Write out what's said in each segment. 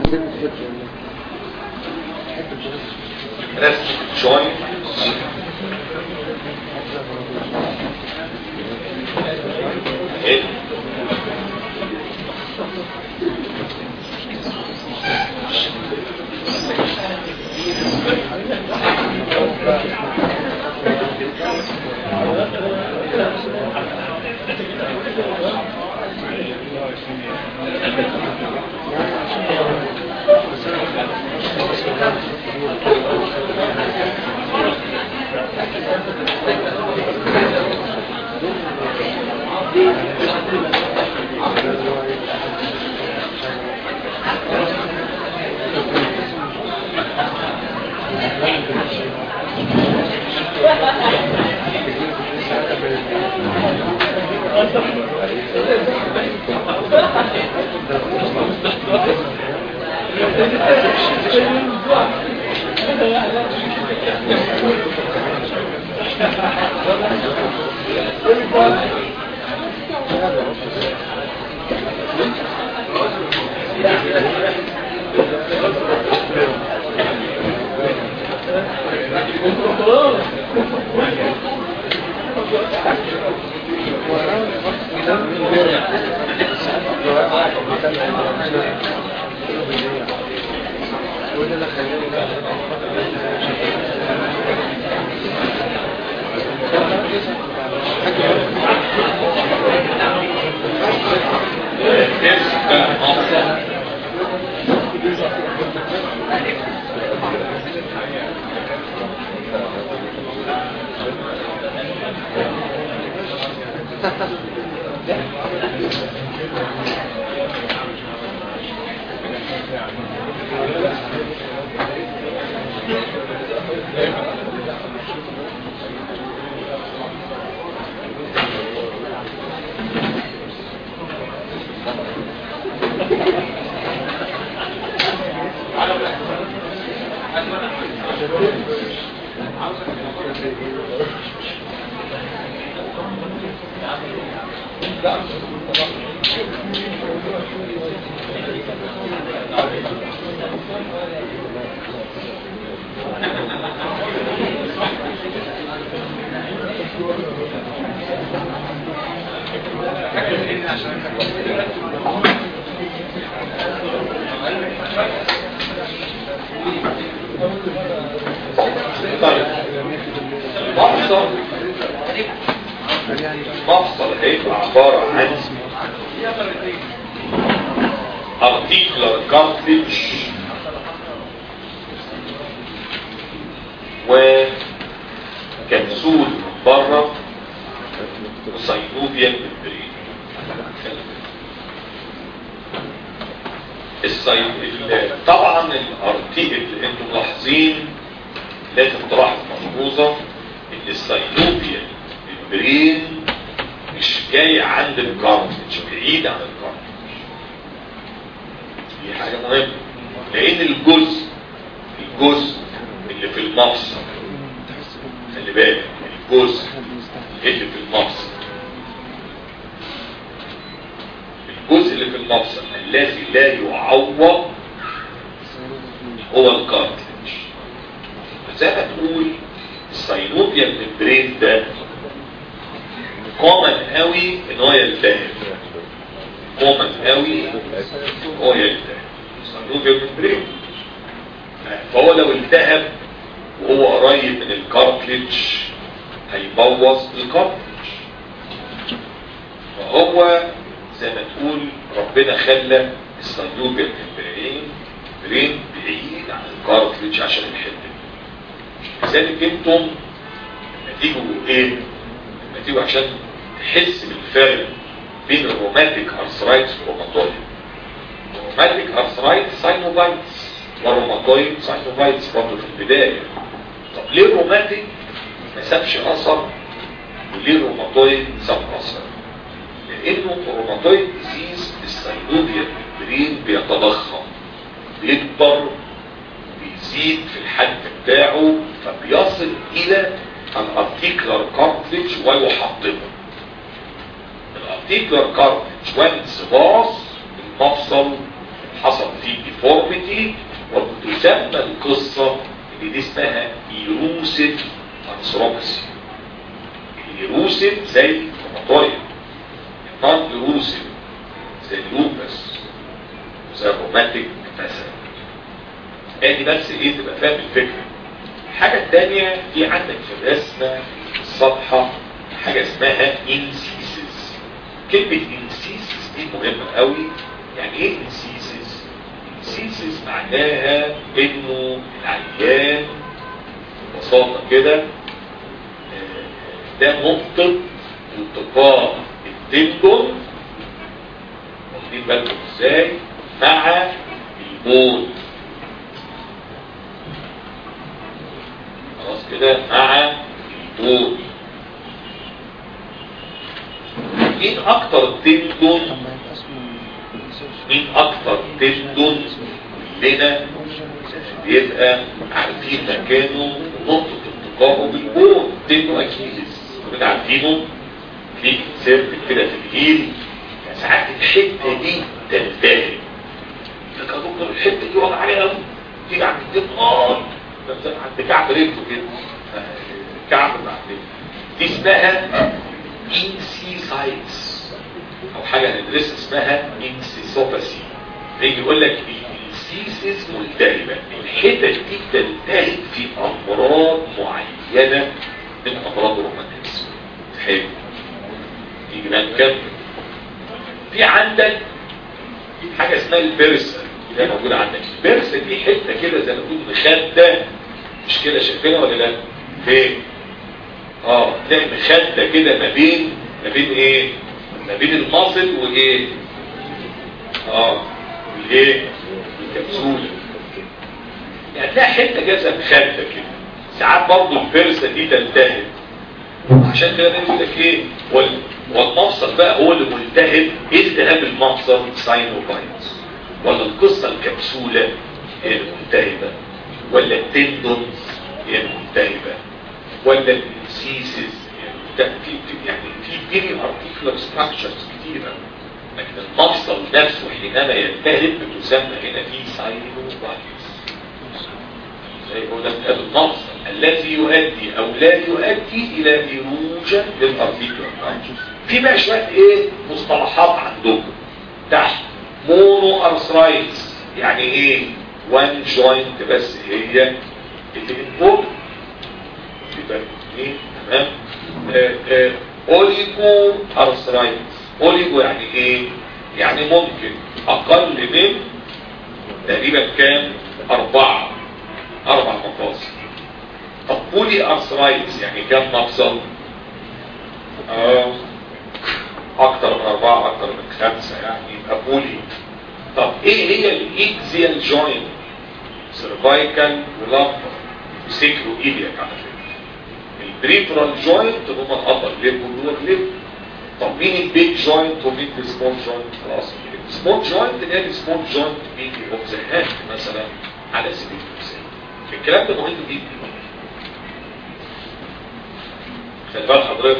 رسم جوين ايه طيب مفصل مفصل هيبقى عبارة عن articular cartilage وكبسول من بره وسينوبيا ممبرين السي... ال- طبعا الارتيكل اللي انتم ملاحظين لازم تلاحظ ملحوظه ان السينوبيا ممبرين مش جاي عند الكارتج بعيد عن الكارتج دي حاجه مهمه لان الجزء الجزء اللي في المفصل خلي بالك الجزء اللي في المفصل الجزء اللي في المفصل الذي لا يعوض هو الكارتلج زي ما تقول السينوبيا ممبرين ده كومن قوي ان هو يلتهب كومن قوي ان هو يلتهب السينوبيا ممبرين فهو لو التهب وهو قريب من الكارتلج هيبوظ الكارتلج فهو زي ما تقول ربنا خلى الصندوق البرين برين بعيد عن الكارتلج عشان الحته دي لذلك انتم لما تيجوا ايه لما تيجوا عشان تحس بالفرق بين الروماتيك ارثرايتس والروماتويد الروماتيك ارثرايتس ساينوفايتس والروماتويد ساينوفايتس برضه في البدايه طب ليه الروماتيك ما سابش اثر وليه الروماتويد ساب اثر لانه الروماتويد ديزيز السينوبيا البرين بيتضخم بيكبر بيزيد في الحجم بتاعه فبيصل الى الارتيكلر كارتلج ويحطمه الارتيكلر كارتلج وانس باص المفصل حصل فيه ديفورميتي وتسمى القصة اللي دي اسمها ايروسيف انثروبسي الايروسيف زي الروماتويد النون ايروسيف زي اللوبس زي الروماتيك مثلا ادي بس ايه تبقى فاهم الفكره الحاجه الثانيه في عندك في الرسمه في الصفحه حاجه اسمها انسيسز كلمه انسيسز دي مهمه قوي يعني ايه انسيسز انسيسز معناها انه العيان ببساطه كده ده نقطه التقاء التندون واخدين بالكم ازاي مع البول خلاص كده مع البول مين اكتر تندون مين اكتر تندون لنا بيبقى عارفين مكانه نقطة التقاء بالبول تندون اكيلس كلنا عارفينه في سيرت كده في الهيل ساعات الحتة دي تنتهي لك يا دكتور الحتة دي وضع عليها قوي تيجي عند الدين اه عند كعب رجله كده كعب بعد دي اسمها انسيسايتس او حاجة ندرسها اسمها انسيسوباسي يجي يقول لك الانسيسز ملتهبة الحتة دي تلتهب في امراض معينة من امراض الروماتيزم حلو يجي بقى نكمل في عندك حاجة اسمها البرسة اللي موجودة عندك البرسة دي حتة كده زي ما تقول مخدة مش كده شايفينها ولا لا فين اه تلاقي مخدة كده ما بين ما بين ايه ما بين المصل وايه اه والايه الكبسولة يعني تلاقي حتة كده زي مخدة كده ساعات برضه البرسة دي تلتهب عشان كده نقول لك ايه وال... والمفصل بقى هو اللي ملتهب ايه التهاب المفصل ساينوفايتس ولا القصة الكبسولة هي الملتهبة ولا التندونز هي الملتهبة ولا الانسيسز يعني في بيري ارتيكولار ستراكشرز كتيرة لكن المفصل نفسه حينما يلتهب بتسمى هنا في ساينوفايتس زي هو ده التهاب المفصل الذي يؤدي او لا يؤدي الى ايروجن للارتيكولار في بقى شويه ايه مصطلحات عندكم تحت مونو ارثرايتس يعني ايه وان جوينت بس هي اللي بتفوق يبقى ايه تمام اوليجو ارثرايتس اوليجو يعني ايه يعني ممكن اقل من تقريبا كام اربعة اربع مفاصل طب بولي ارثرايتس يعني كام مفصل آه اكتر من اربعة اكتر من خمسة يعني يبقى بولي طب ايه هي الاكزيال جوينت سيرفايكال ولامبر وسيكرو ايلياك على فكرة البريفرال جوينت هما الابر ليب واللور ليب طب مين البيج جوينت ومين السمول جوينت خلاص السمول جوينت اللي هي السمول جوينت بيجي اوف ذا هاند مثلا على سبيل المثال الكلام ده مهم جدا خلي بالك حضرتك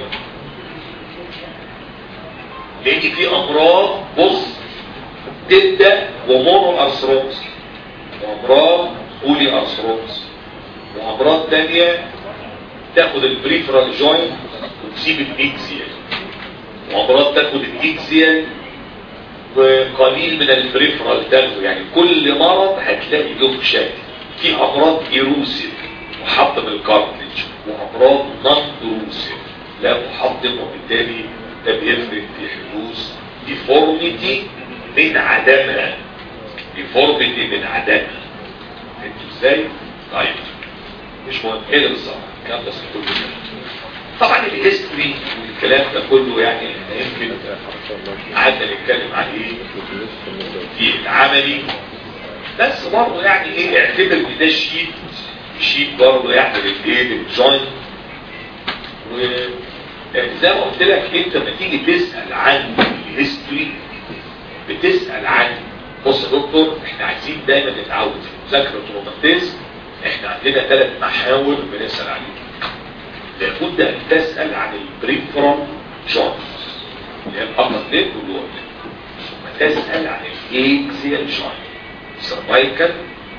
لان في امراض بص تبدا ومونو ارثروبس وامراض بولي ارثروبس وامراض تانية تاخد البريفرال جوينت وتسيب الاكزيال وامراض تاخد الاكزيال وقليل من البريفرال تاخده يعني كل مرض هتلاقي له شكل في امراض ايروسيف محطم الكارتلج وامراض نون ايروسيف لا محطم وبالتالي ده بيفرق في حدوث ديفورميتي من عدمها ديفورميتي من عدمها انتوا ازاي؟ طيب مش مهم ايه اللي بالظبط الكلام ده كله طبعا الهيستوري والكلام ده كله يعني احنا يمكن قعدنا نتكلم عليه في العملي بس برضه يعني ايه اعتبر ان ده شيت شيت برضه يعني للايه للجوينت و زي ما قلت لك انت لما تيجي تسال عن الهيستوري بتسال عن بص يا دكتور احنا عايزين دايما نتعود في مذاكره الروماتيزم احنا عندنا ثلاث محاور بنسال عليهم لابد ان تسال عن البريفرال جوينتس اللي هي الابر ليب واللور ليب ثم تسال عن الاكزيال جوينت سيرفايكال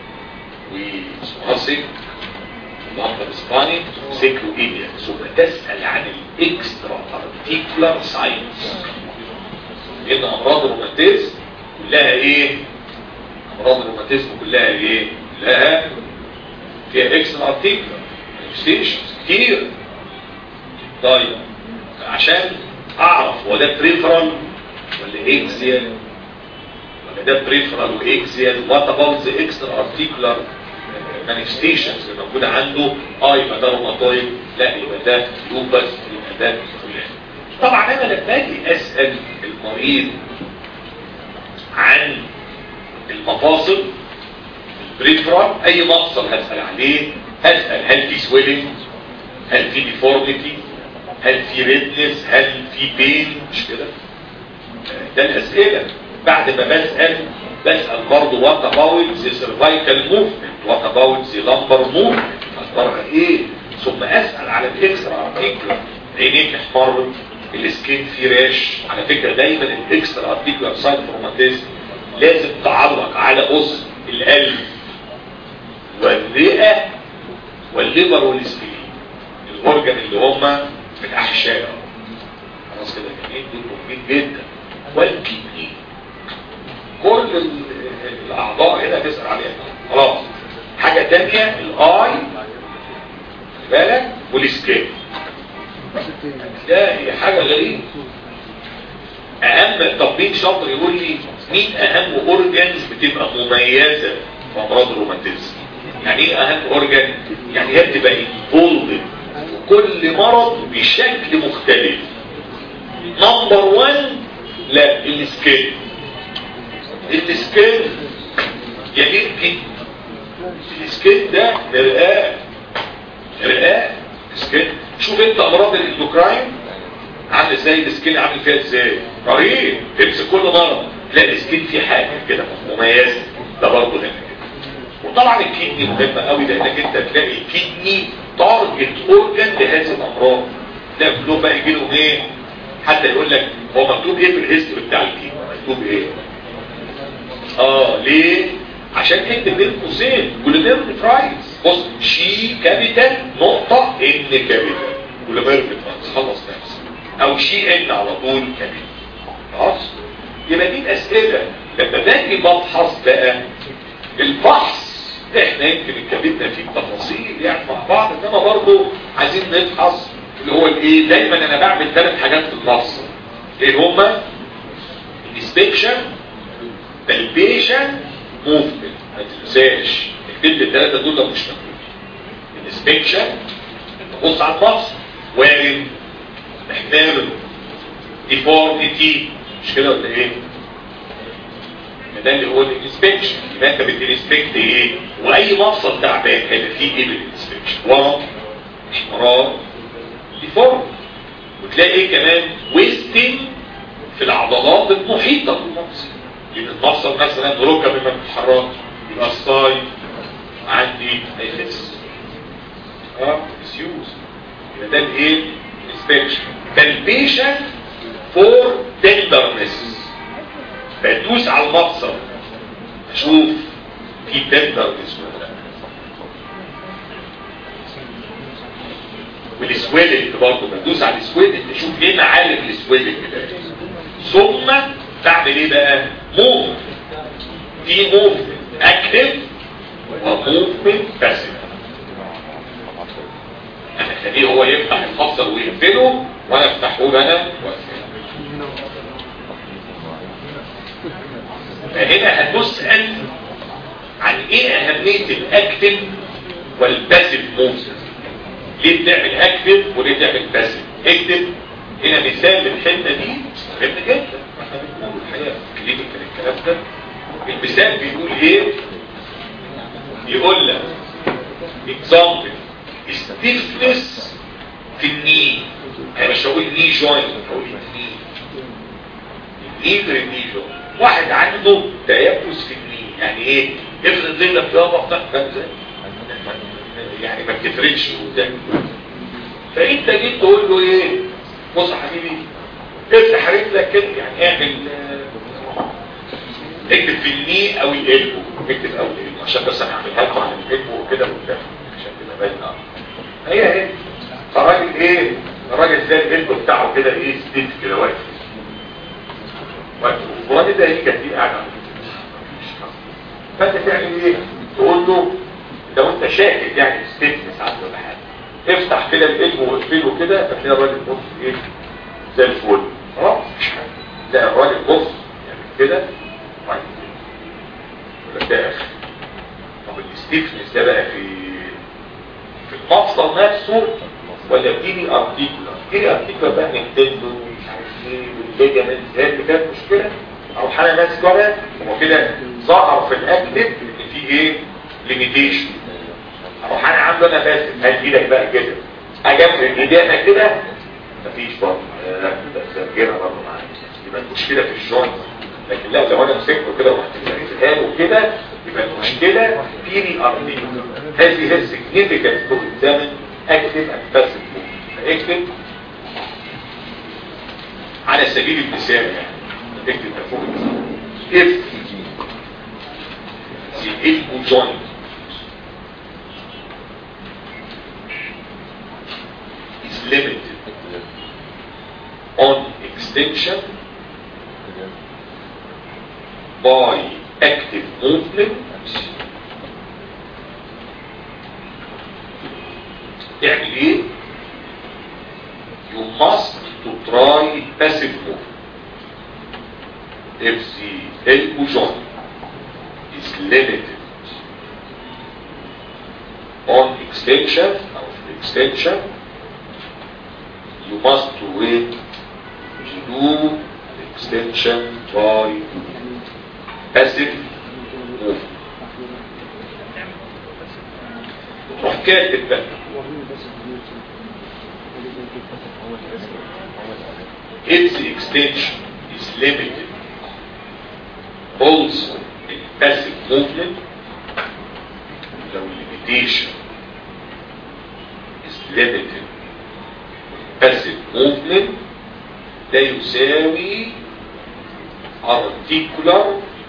وسواسك اللمبر اسباني سيكلو ايديا ثم تسأل عن الاكسترا ارتيكولار ساينس لان امراض الروماتيزم كلها ايه امراض الروماتيزم كلها ايه كلها فيها اكسترا ارتيكولار مانيفستيشنز كتير طيب عشان اعرف هو ده بريفرال ولا اكزيال ولا ده بريفرال واكزيال وات اباوت ذا اكسترا ارتيكولار مانيفستيشنز اللي موجوده عنده اه يبقى ده روماتويد لا يبقى ده لوبس يبقى ده فلان طبعا انا لما اجي اسال المريض عن المفاصل البريفرال اي مفصل هسال عليه هسال هل في سويلنج هل في ديفورميتي هل في ريدنس هل في بين مش كده ده الاسئله بعد ما بسال بسال برضه وات اباوت ذا سيرفايكال موفمنت وات اباوت ذا لامبر موفمنت اخبارها ايه ثم اسال على الاكسترا ارتيكولار عينيك احمرت السكين في راش على فكره دايما الاكسترا ارتيكولار سايت روماتيزم لازم تعلق على قص القلب والرئه والليبر والسبلين الاورجن اللي هم الاحشاء خلاص كده جميل دول مهمين جدا والكدني كل الاعضاء هنا تسال عليها خلاص حاجه تانية الاي بالك والسكين ده هي حاجه غريبه اهم طب مين شاطر يقول لي مين اهم اورجنز بتبقى مميزه في امراض الروماتيزم يعني ايه اهم اورجن يعني هي بتبقى انفولد وكل مرض بشكل مختلف نمبر 1 لا السكين السكين جميل جدا السكين ده مرآة مرآة السكين شوف انت امراض الاندوكراين عامل ازاي السكين عامل فيها ازاي رهيب تمسك كل مرض تلاقي السكين فيه حاجه كده مميزه ده برضه هنا كده وطبعا الكدني مهمه قوي لانك انت تلاقي الكدني تارجت اورجن لهذه الامراض تلاقي كلهم بقى يجي لهم ايه حتى يقول لك هو مكتوب ايه في الهيستوري بتاع الكدني مكتوب ايه اه ليه عشان اكتب بين قوسين كولينيرف فرايز بص شي كابيتال نقطة ان كابيتال كولينيرف فرايز خلص نفسك او شي ان على طول كابيتال خلاص يبقى دي الاسئلة لما باجي بفحص بقى الفحص احنا يمكن اتكلمنا فيه بتفاصيل يعني مع بعض انما برضه عايزين نفحص اللي هو الايه دايما انا بعمل ثلاث حاجات في النص ايه هما الانسبكشن بالبيشن موفمنت ما تنساش اكتب لي الثلاثه دول لو مش مكتوبين الانسبكشن تبص على النص وارد محتمل ديفورميتي مش كده ولا ايه ده اللي هو الانسبكشن يبقى انت بتنسبكت ايه واي مفصل تعبان هيبقى فيه ايه بالانسبكشن ورم احمرار ديفورم وتلاقي ايه كمان ويستنج في العضلات المحيطه بالمفصل لان المفصل مثلا ركب ما بتتحركش يبقى الصاي عندي هيخس اه مسيوس يبقى ده الايه انسبكشن بالبيشن فور تندرنس بدوس على المفصل اشوف في تندرنس ولا لا والسويلنج برضه بدوس على السويلنج اشوف ايه معالم السويلنج ده ثم بعمل ايه بقى موف في موف اكتف وموفمنت باسيف انا خليه هو يفتح المفصل ويقفله وانا افتحه له انا واقفله فهنا هتسأل عن ايه اهمية الاكتف والباسيف موفز ليه بتعمل اكتف وليه بتعمل باسيف اكتف هنا مثال للحته دي مهم جدا احنا بنقول الحقيقه كلينيكال الكلام ده المثال بيقول ايه يقول لك اكزامبل ستيفنس في الني انا مش هقول ني جوينت هقول الني الني غير الني جوينت واحد عنده تيبس في الني يعني ايه افرض رجلك فيها بطن فاهم ازاي يعني ما بتفرقش قدام فانت جيت تقول له ايه بص يا حبيبي افتح رجلك كده يعني اعمل اكتب في الني او الالبو اكتب او الالبو عشان بس انا هعملها لكم على الالبو وكده وبتاع عشان تبقى باينه هي اهي فالراجل ايه الراجل زي الالبو بتاعه كده ايه ستيت كده واقف واقف والراجل ده هي كانت قاعده فانت تعمل ايه تقول له لو انت شاكك يعني ستيتنس عنده ولا حاجه افتح كده القلب واقفله كده هتلاقي الراجل بص ايه زي الفل خلاص مش حاجه لا الراجل بص يعني كده وبعد كده ولا ده اخر طب الستيفنس ده بقى في في المفصل نفسه ولا بتيجي ارتيكولا بتيجي ارتيكولا بقى نكتندو مش عارف ايه والليجامنت هي اللي كانت مشكله او حاله ناس كده هو كده ظهر في الاكتف ان في ايه ليميتيشن اروح انا عامله انا فاسد هل ايدك بقى كده اجمل ايدينا كده مفيش برضه لا ده سجلها برضه معايا يبقى المشكله في الجوينت لكن لا لو انا مسكته كده ورحت مزقها له كده يبقى المشكله في ري ارتيكل هذه هي significant to examine active and passive movement فاكتب على سبيل المثال يعني اكتب ده فوق if the elbow joint is limited on extension by active movement يعني ايه you must to try passive movement if the elbow joint is limited on extension or extension you must wait to do extension by passive movement روح كاتب بقى if the extension is limited also in passive movement لو limitation is limited passive movement ده يساوي articular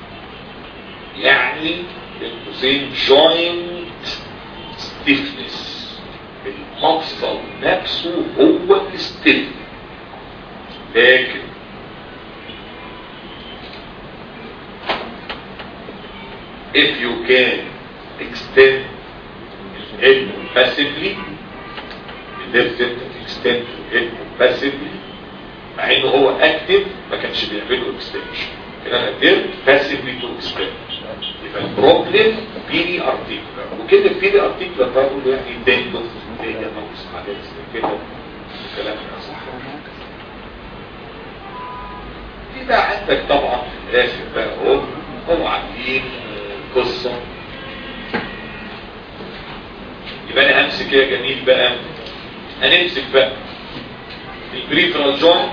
يعني القوسين joint stiffness المفصل نفسه هو الستيف لكن if you can extend العلم passively قدرت extend العلم passively مع انه هو اكتف ما كانش بيعمله اكستنشن لكن انا قدرت passively to extend يبقى البروبلم بيري ارتيكولار وكده بيري ارتيكولار برضه يعني دينجو دينجو نقص حاجات زي كده الكلام ده صح في بقى عندك طبعا في الاخر بقى اهو هم عاملين قصه يبقى انا همسك يا جميل بقى هنمسك بقى البريفرال جوينت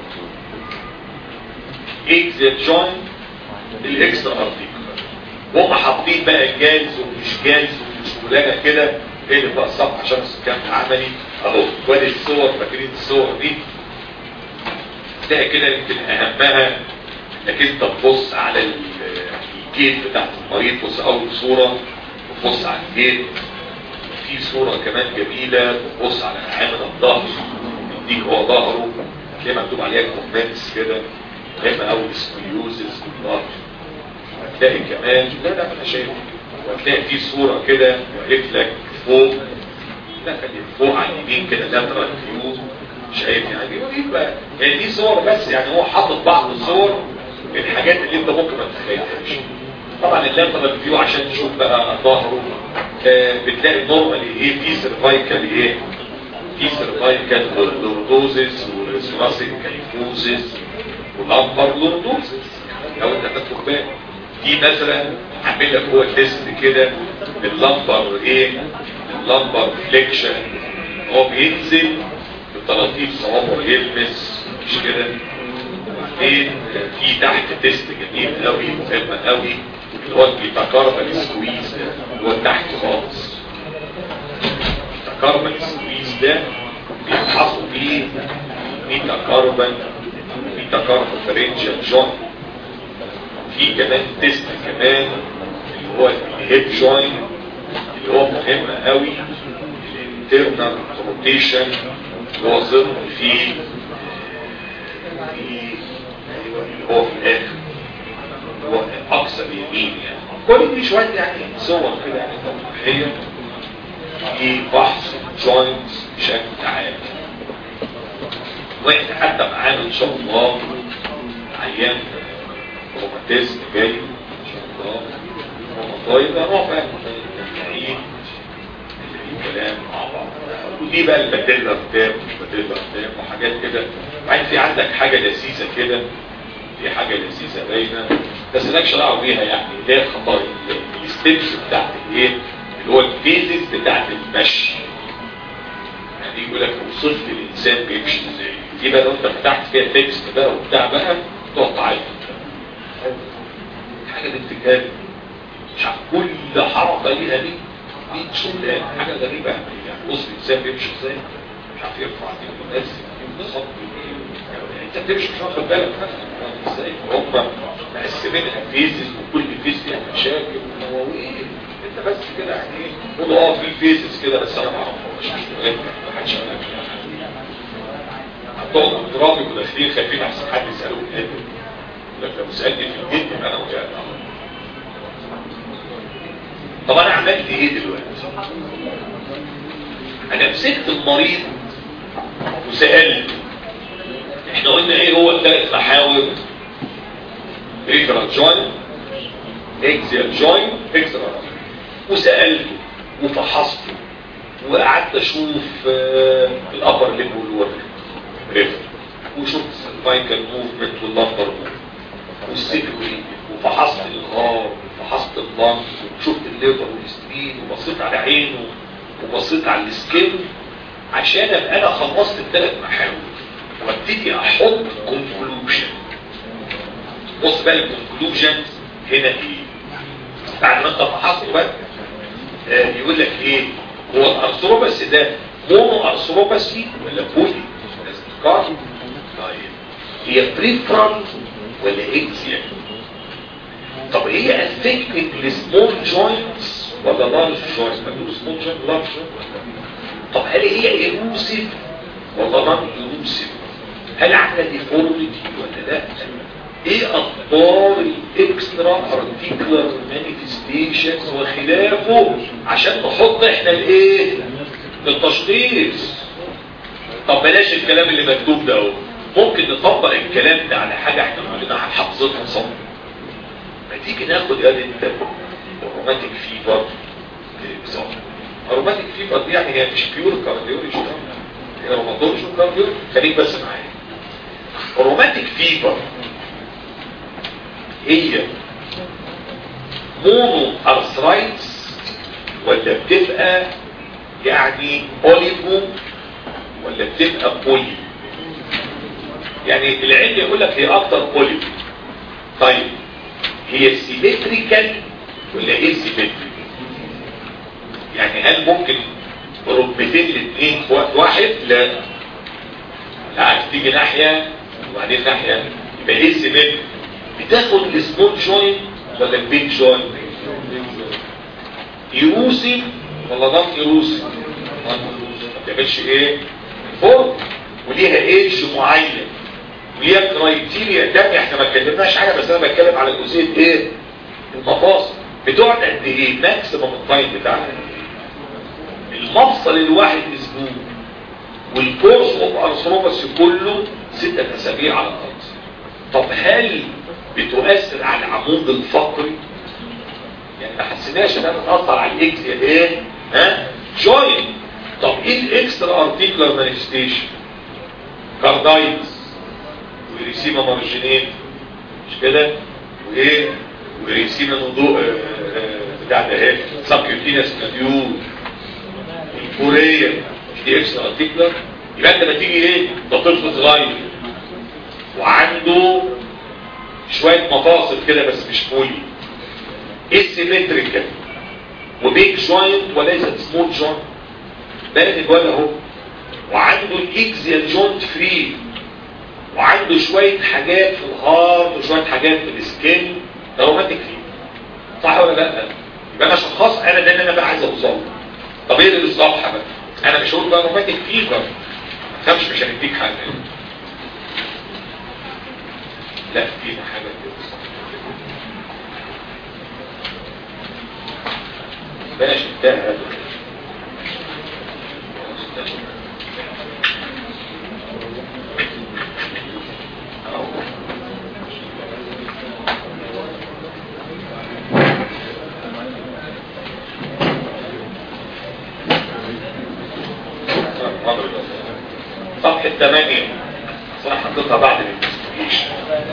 اكزيت جوينت الاكسترا ارتيكولار وهم حاطين بقى الجالز ومش جالز ومش شغلانه كده ايه اللي بقى الصفحه عشان كان عملي اهو وادي الصور فاكرين الصور دي تلاقي كده يمكن اهمها انك انت تبص على الجيت بتاعت المريض بص اول صوره وتبص على الجيت في صوره كمان جميله تبص على عامل الظهر يديك هو ظهره هتلاقي مكتوب عليها كومنتس كده مهم قوي سكوليوزز الظهر هتلاقي كمان لا لا انا شايف وهتلاقي في صوره كده واقف لك فوق لا خلي فوق على اليمين كده لاترال فيو شايف يعني يبقى يعني دي صور بس يعني هو حاطط بعض الصور الحاجات اللي انت ممكن ما تتخيلهاش طبعا اللاترال فيو عشان تشوف بقى ظهره آه بتلاقي نورمال ايه في سيرفايكال ايه في سيرفايكال لوردوزس وثوراسيك كاليفوزس والامبر لوردوزس لو انت تاخد بالك في مثلا عامل لك هو تيست كده اللمبر ايه اللمبر فليكشن هو بينزل بطراطيف صوابعه يلمس مش كده وبعدين في تحت تيست جميل قوي مهم قوي اللي هو البيتاكاربال سكويز ده اللي هو تحت خالص البيتاكاربال سكويز ده بيتحطوا فيه بيتاكاربال بيتاكاربال فرنجال جوينت في كمان تيست كمان اللي هو الهيب جوينت اللي هو مهم قوي الانترنال روتيشن اللي هو ظل في في اللي هو في الاخر اللي هو اقصى اليمين يعني كل دي شويه يعني صور كده يعني توضيحيه في بحث جوينتس بشكل عام واحنا حتى معانا ان شاء الله عيان روماتيزم جاي ان شاء الله روماتويد رافع نعيد الكلام مع بعض ودي بقى الباتيلا بتاع الباتيلا بتاع وحاجات كده بعدين في عندك حاجه لذيذه كده دي حاجه لذيذه باينه بس مالكش دعوه بيها يعني اللي هي الخطايا الستبس بتاعت الايه اللي هو الفيزيكس بتاعت المشي يعني يقول لك وصلت الانسان بيمشي ازاي دي بقى لو انت فتحت فيها تكست بقى وبتاع بقى تقعد تعيط حاجه بنت مش عارف كل حركه ليها دي دي شغلانه حاجه غريبه يعني بص الانسان بيمشي ازاي مش عارف يرفع دي وينزل دي ويصب دي يعني انت بتمشي مش واخد بالك ازاي هم مقسمينها فيزز وكل فيز فيها مشاكل ومواويل انت بس كده يعني ايه قول اه في فيزز كده بس انا ما اعرفهاش مش مهم ما حدش يعرف هتقعد اضطرابي وداخلين خايفين احسن حد يساله في الهند لك لو سالني في البيت يبقى انا وجعت طب انا عملت ايه دلوقتي انا مسكت المريض وسالته احنا قلنا ايه هو الثلاث محاور ريفرال جوين اكزيال جوين اكسترا وسالته وفحصته وقعدت اشوف آه الابر ليب واللور ريفر وشفت السيرفايكال موفمنت واللمبر موفمنت والسيكوري وفحصت الغار وفحصت اللنج وشفت الليفر والسبين وبصيت على عينه وبصيت على السكين عشان ابقى انا خلصت الثلاث محاور وابتدي احط كونكلوجن بص بقى الكونكلوجن هنا ايه بعد ما انت فحصت بقى آه يقول لك ايه هو الارثروباس ده مونو ارثروباسي ولا بولي كار طيب هي بريفرال ولا اكزيال طب هي افكتنج لسمول جوينتس ولا لارج جوينتس ما تقول سمول جوينت لارج طب هل هي ايروسيف ولا نون ايروسيف هل عامله ديفورميتي ولا لا ايه اخبار الاكسترا ارتيكولار مانيفستيشنز وخلافه عشان نحط احنا الايه التشخيص طب بلاش الكلام اللي مكتوب ده اهو ممكن نطبق الكلام ده على حاجه احنا كلنا حافظينها صم ما تيجي ناخد يا انت روماتيك فيبر روماتيك فيبر دي يعني هي مش بيور كارديولوجي هي روماتولوجي كارديولوجي خليك بس معايا روماتيك فيبر هي مونو ارثرايتس ولا بتبقى يعني اوليفو ولا بتبقى بولي يعني العلم يقول لك هي اكتر بولي طيب هي سيمتريكال ولا ايه سيمتريكال يعني هل ممكن ركبتين الاثنين في وقت واحد لا لا عايز تيجي ناحية وبعدين ناحية يبقى ايه سيمتريكال بتاخد السمول جوين ولا البيج جوين يروسي ولا نون يروسي ما بتعملش ايه فوق وليها ايج معين وليها كرايتيريا تانية احنا ما اتكلمناش حاجه بس انا بتكلم على جزئيه ايه المفاصل بتقعد قد ايه ماكسيمم التايم بتاعها المفصل الواحد اسبوع والكورس اوف ارثروباس كله ستة اسابيع على الاقل طب هل بتؤثر على العمود الفقري يعني ما حسيناش انها بتاثر على الاكس ايه ها جوين طب ايه الاكسترا ارتيكولار مانيفستيشن كاردايتس وريسيما مارجينين مش كده وايه وريسيما نضوء بتاع ده ايه سبكيوتينس ناديول الكوريه مش دي اكسترا ارتيكولار يبقى انت لما تيجي ايه ده طفل صغير وعنده شوية مفاصل كده بس مش بولي اسيمتريكال وبيج جوينت وليست سمول جوينت بارد الواد اهو وعنده الاكزيال جوينت فري وعنده شوية حاجات في الهارت وشوية حاجات في السكين ده روماتيك فيه صح ولا لا يبقى انا شخص انا ده اللي انا بقى عايز اوصله طب ايه اللي الصفحه بقى انا مش هقول بقى روماتيك فيفر ما تخافش مش هنديك حاجه لا في حاجه كده بلاش انتهى صفحة 8 صح حطيتها بعد الانفستيجيشن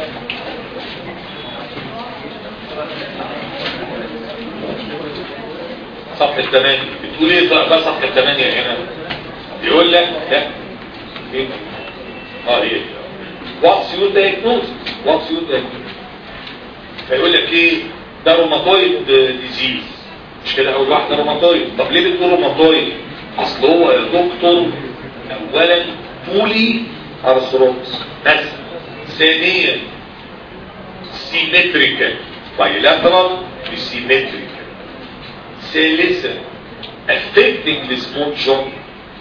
صفحة 8 بتقول ايه بقى صفحة 8 هنا يقول لك لا ايه اه ايه what's your diagnosis what's your diagnosis فيقول لك ايه ده روماتويد ديزيز مش كده اول واحده روماتويد طب ليه بتقول روماتويد اصل هو يا دكتور اولا بولي ارثروبس بس ثانيا سيمتريكال بايلاترال سيمتريكال ثالثا affecting the small joint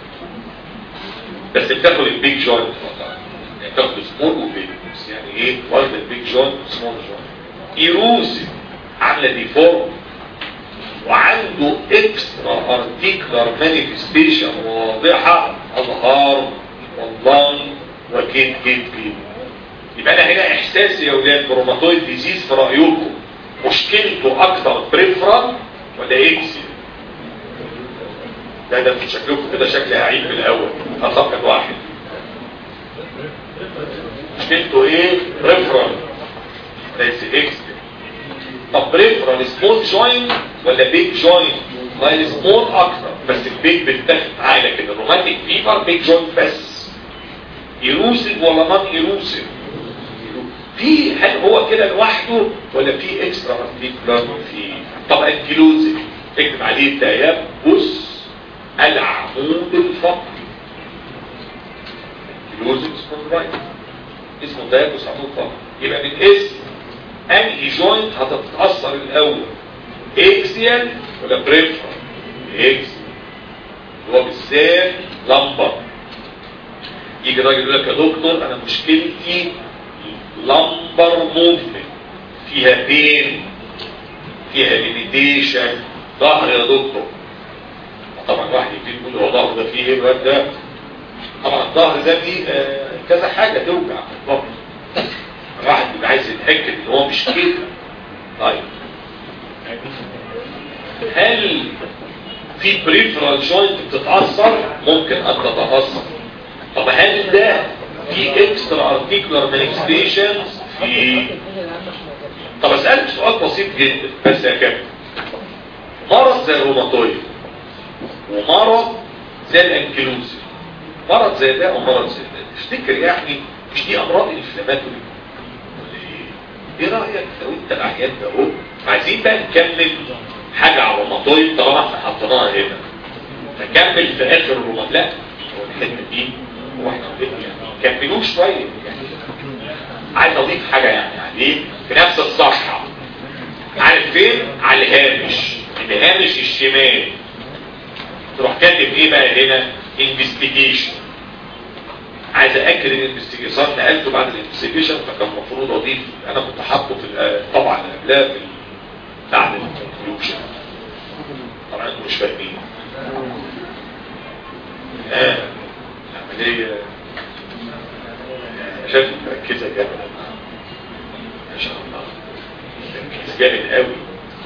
بس بتاخد البيج جوينت فقط يعني بتاخد سمول وبيج يعني ايه واخد البيج جوينت وسمول جوينت ايروزي عامله ديفورم وعنده اكسترا ارتيكلر مانيفستيشن واضحه اظهار والله وكيد كيد كيد يبقى انا هنا احساسي يا اولاد بروماتويد ديزيز في رايكم مشكلته اكثر بريفرال ولا اكسي ده ده في شكلكم كده شكل هعيد من الاول صفحه واحد مشكلته ايه بريفرال ليس اكسي طب بريفرال سمول جوينت ولا بيج جوينت ما السمول اكتر بس البيج بتاخد معاه لكن الروماتيك فيبر بيج جوينت بس يروسف ولا نون يروسف في هل هو كده لوحده ولا في اكسترا ارتيكولار في طب انكلوزيف اكتب عليه تيبس العمود الفقري انكلوزيف سبوندرايت اسمه تيبس عمود فقري يبقى من اسم انهي جوينت هتتاثر الاول اكسيال ولا بريفرال اكسيال هو بالذات لمبر يجي راجل يقول لك يا دكتور انا مشكلتي لمبر موفمنت فيها بين فيها ليميتيشن ظهر يا دكتور طبعا واحد يبتدي يقول هو ظهر ده فيه ايه الواد ده طبعا الظهر ده فيه آه كذا حاجه توجع الظهر الواحد بيبقى عايز يتاكد ان هو مش كده طيب هل في بريفرال جوينت بتتاثر ممكن ان تتاثر طب هل ده في اكسترا ارتيكولار مانيفستيشنز في طب اسالك سؤال بسيط جدا بس يا كابتن مرض زي الروماتويد ومرض زي الانكلوزي مرض زي ده ومرض زي ده تفتكر يعني مش دي امراض انفلاماتوري ايه رايك لو انت العيان ده اهو عايزين بقى نكمل حاجه على الروماتويد طالما احنا حطيناها هنا نكمل في اخر الروماتويد لا هو الحته دي هو احنا يعني كملوه شويه يعني عايز اضيف حاجه يعني عليه في نفس الصفحه عارف فين على الهامش الهامش الشمال تروح كاتب ايه بقى هنا انفستيجيشن عايز اكد الانفستيجيشن نقلته بعد الانفستيجيشن فكان المفروض اضيف انا كنت حاطه في طبعا قبلها في بعد الكونكلوجن طبعا انتوا مش فاهمين اه العمليه شايف مركزه جامد ما شاء الله مركز جامد قوي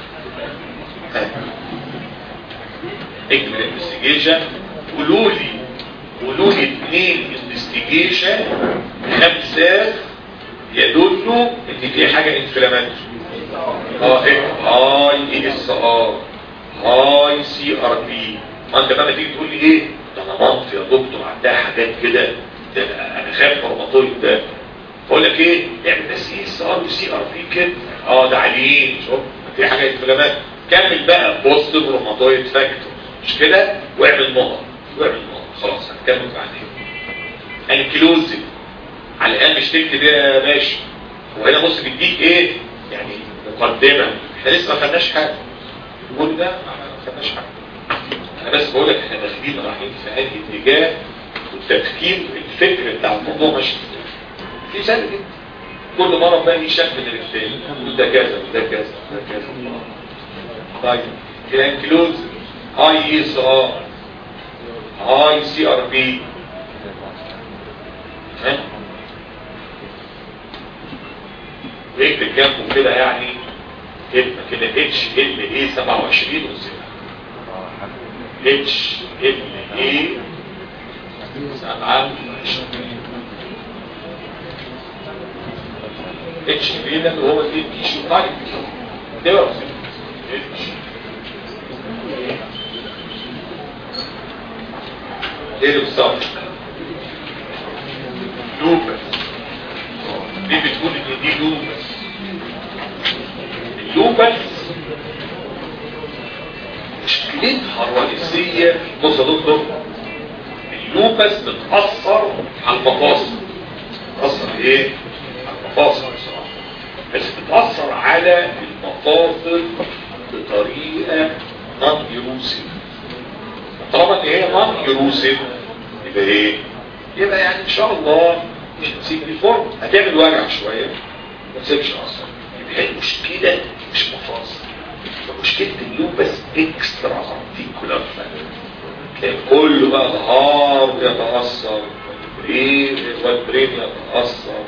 اكتب الانفستيجيشن قولوا لي قولوا لي اثنين انفستيجيشن خمسات يدلوا ان في حاجه انفلاماتوري اه هاي اي اس ار هاي سي ار بي ما انت بقى تيجي تقول لي ايه ده انا مامتي يا دكتور عندها حاجات كده ده انا خايف من الروماتويد ده بقول لك ايه اعمل سي اس ار وسي ار بي كده اه ده عاليين شوف في حاجه انفلامات كمل بقى بوزيتيف روماتويد فاكتور مش كده واعمل نقط واعمل نقط خلاص هنكمل بعدين انكلوزيف على الاقل مش تكتب ايه ماشي وهنا بص بيديك ايه يعني مقدمة احنا لسه ما خدناش حاجة كل ده ما خدناش حاجة انا بس بقول لك احنا داخلين رايحين في انهي اتجاه والتفكير الفكر بتاع الموضوع ماشي ازاي في سهل جدا كل مرة بقى يشكل للتاني يقول ده كذا وده كذا وده كذا طيب الانكلوز هاي اس ار هاي سي ار بي ويكتب جنبه كده يعني كلمة كده اتش ال اي 27 وزيرو اتش ال اي 27 اتش بي ده اللي هو الايه تيشو تايب ده بقى اتش ايه اللي بالظبط لوبس دي بتقول ان دي لوبس اللوبس مشكلتها الرئيسية بص يا دكتور اللوبس بتأثر على المفاصل بتأثر ايه؟ على المفاصل بس بتأثر على المفاصل بطريقة نون يروسيف طالما ان هي نون يروسيف يبقى ايه؟ يبقى يعني ان شاء الله مش هتسيب الفورم هتعمل وجع شوية ما تسيبش اصلا يبقى هي المشكلة مش مفاصل فمشكلة اللوبس اكسترا ارتيكولار تلاقي كله بقى ظهار يتأثر والبرين والبرين يتأثر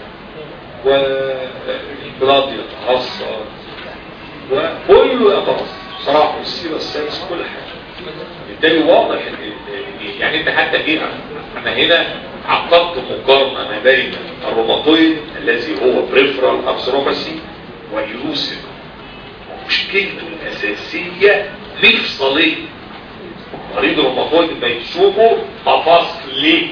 والبلاد يتأثر وكله يتأثر صراحة والسيرة السادس كل حاجة بالتالي واضح يعني انت حتى ايه انا هنا عقدت مقارنة ما بين الروماتويد الذي هو بريفرال ابسروباسي ويوسف مشكلته الأساسية مفصلية مريض الروماتويد ما يشوفه مفصلي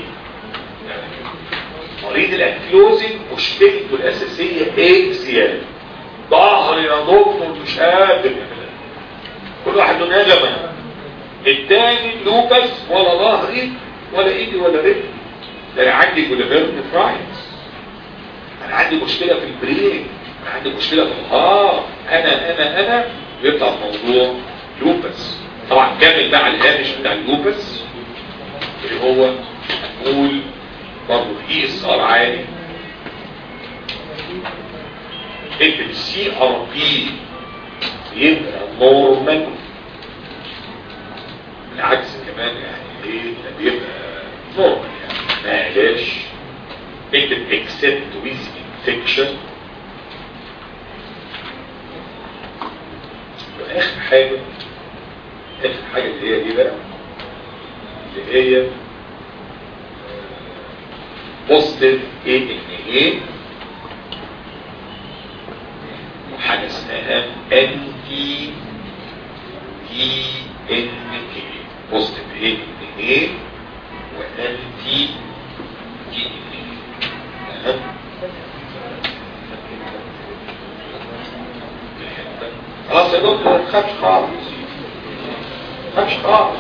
مريض الانكلوزنج مشكلته الأساسية ايه زيادة ظهر يا دكتور مش قادر كل واحد له نجمة التاني لوكس ولا ظهري ولا ايدي ولا رجلي ده انا عندي جوليفيرن فرايز انا عندي مشكلة في البرين انا عندي مشكلة في الهار انا انا انا يطلع الموضوع لوبس طبعا كامل بقى على الهامش بتاع اللوبس اللي هو نقول برضه الاي اس ار عالي اكتب السي ار بي يبقى نورمال بالعكس كمان يعني ايه ده بيبقى نورمال يعني ما علاش اكتب اكسبت ويز انفكشن اخر حاجة اخر حاجة اللي هي دي بقى اللي هي بوزيتيف اي ان ايه وحاجة اسمها ان تي تي ان كي بوزيتيف اي ان ايه وان تي تي ان ايه خلاص يا دكتور ما تخافش خالص ما تخافش خالص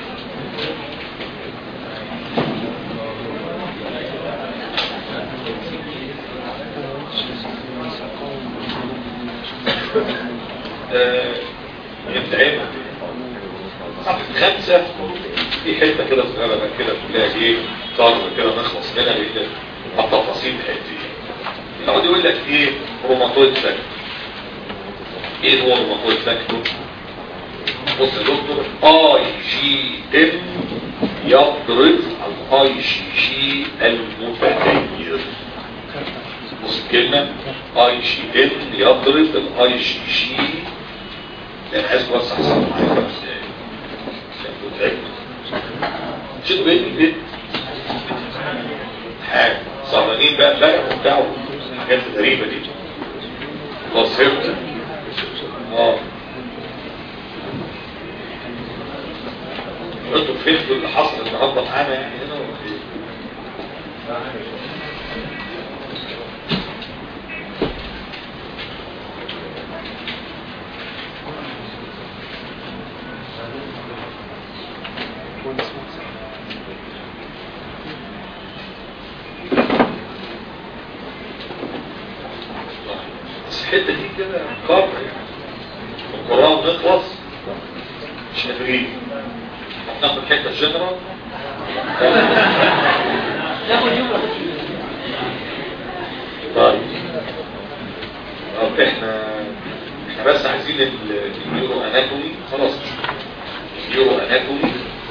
يبدأ صفحة خمسة في حتة كده صغيرة بقى كده كلها ايه طار كده نخلص منها لان التفاصيل هذه يقعد يقول لك ايه روماتويد فاكتور ايه هو المفروض فاكتور بص يا دكتور اي جي ام يضرب الاي جي جي المتغير بص الكلمة اي جي ام يضرب الاي جي جي انا عايز اوسع صح معايا شو بين البيت حاجة صغرانين بقى بقى وبتاع الحاجات الغريبة دي خلاص فهمت اه انتوا فهمتوا اللي حصل النهارده معانا يعني هنا ولا ايه؟ بس الحته دي كده قاره يعني نخلص مش قادرين ناخد حته جنرال ناخد يوم طيب طب احنا احنا بس عايزين ال- النيورو اناتومي خلاص النيورو اناتومي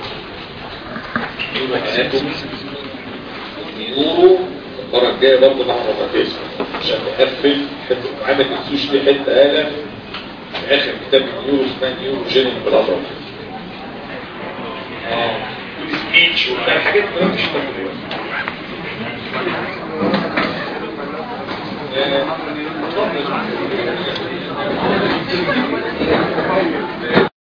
نيورو اناتومي نيورو المره الجايه برضه بعد روماتيزم عشان نقفل حته عامل السوش دي حته قاله في اخر كتاب النيورو اسمها نيورو جينيك بلادر اه والسبيتش وبتاع حاجات ما مش فاكرها